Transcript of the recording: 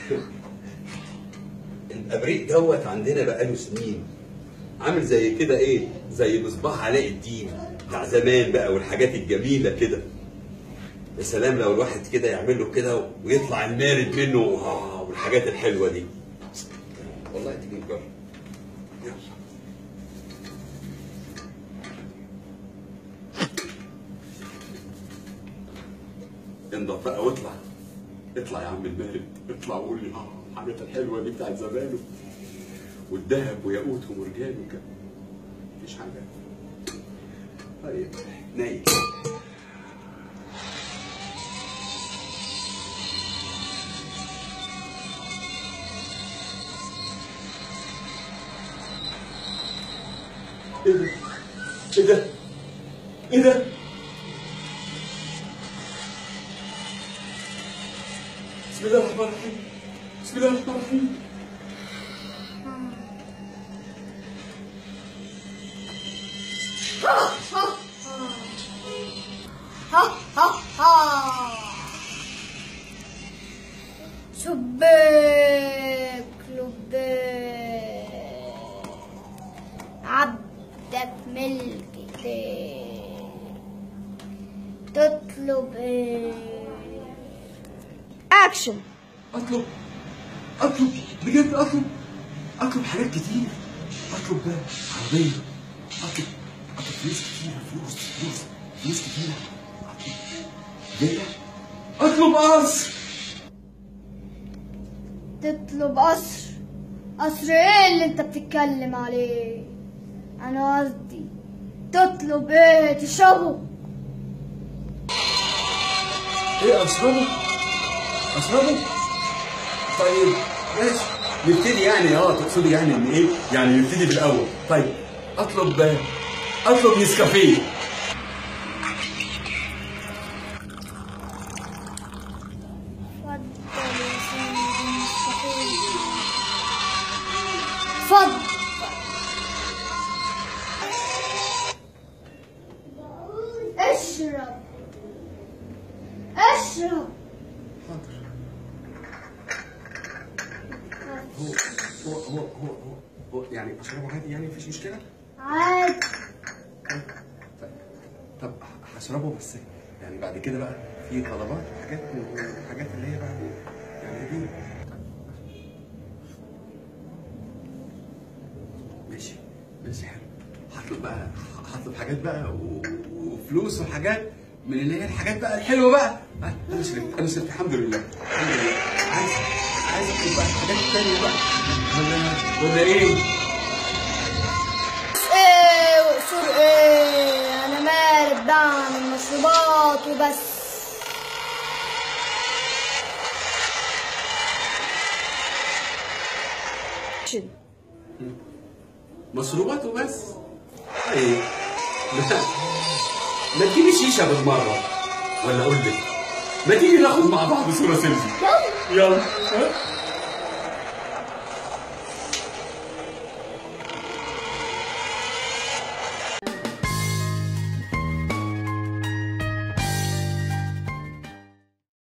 الابريق دوت عندنا بقاله سنين عامل زي كده ايه زي مصباح علاء الدين بتاع زمان بقى والحاجات الجميله كده يا سلام لو الواحد كده يعمل له كده ويطلع المارد منه آه والحاجات الحلوه دي والله تيجي نجرب يلا انضف بقى واطلع اطلع يا عم المارد اطلع وقول لي اه الحاجات الحلوه دي بتاعت زمان والذهب وياقوت ومرجان وكده مفيش حاجه طيب نايل ايه ده؟ ايه ده؟ ايه ده؟ بسم الله الرحمن الرحيم بسم الله الرحمن الرحيم ها ها ها شباك لباك عبدك ملك تطلب ايه اكشن اطلب اطلب بجد اطلب اطلب حاجات كتير اطلب عربيه اطلب اطلب فلوس كتير فلوس فلوس فلوس كتير اطلب فيلا اطلب قصر تطلب قصر قصر ايه اللي انت بتتكلم عليه انا قصدي تطلب ايه تشربه ايه اشربه اشربه طيب ماشي نبتدي يعني اه تقصدي يعني ان ايه يعني نبتدي بالاول طيب اطلب اطلب نسكافيه اتفضل يا سيدي مستحيل اتفضل اشرب اشرب حاضر هو هو هو هو هو, هو يعني اشربه عادي يعني مفيش مشكله عادي طيب طب هشربه بس يعني بعد كده بقى في طلبات وحاجات وحاجات اللي هي بقى يعني دي ماشي ماشي حلو هطلب بقى هطلب حاجات بقى و- وفلوس وحاجات من اللي هي الحاجات بقى الحلوه بقى آه، انا شربت انا شربت الحمد لله الحمد لله عايز عايز اطلب بقى حاجات تانية بقى ولا ولا ايه؟ ايه وقصور ايه انا مالك بقى من المشروبات وبس مشروبات وبس طيب ما ما تجيبي شيشه بالمره ولا اقول لك ما تيجي ناخد مع بعض صوره سيلفي يلا ها